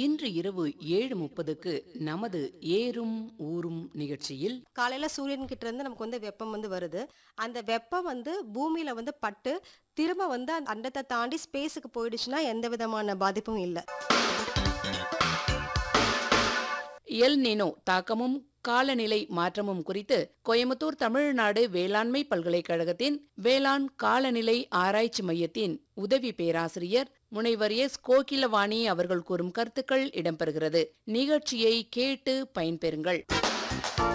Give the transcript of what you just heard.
இன்று இரவு ஏழு முப்பதுக்கு நமது ஏறும் ஊரும் நிகழ்ச்சியில் காலையில சூரியன் கிட்ட இருந்து நமக்கு வந்து வெப்பம் வந்து வருது அந்த வெப்பம் வந்து பூமியில வந்து பட்டு திரும்ப வந்து அந்த அண்டத்தை தாண்டி ஸ்பேஸுக்கு போயிடுச்சுன்னா எந்த விதமான பாதிப்பும் இல்லை எல் நினோ தாக்கமும் காலநிலை மாற்றமும் குறித்து கோயம்புத்தூர் தமிழ்நாடு வேளாண்மை பல்கலைக்கழகத்தின் வேளாண் காலநிலை ஆராய்ச்சி மையத்தின் உதவி பேராசிரியர் முனைவர் எஸ் கோகிலவாணி அவர்கள் கூறும் கருத்துக்கள் இடம்பெறுகிறது நிகழ்ச்சியை கேட்டு பயன்பெறுங்கள்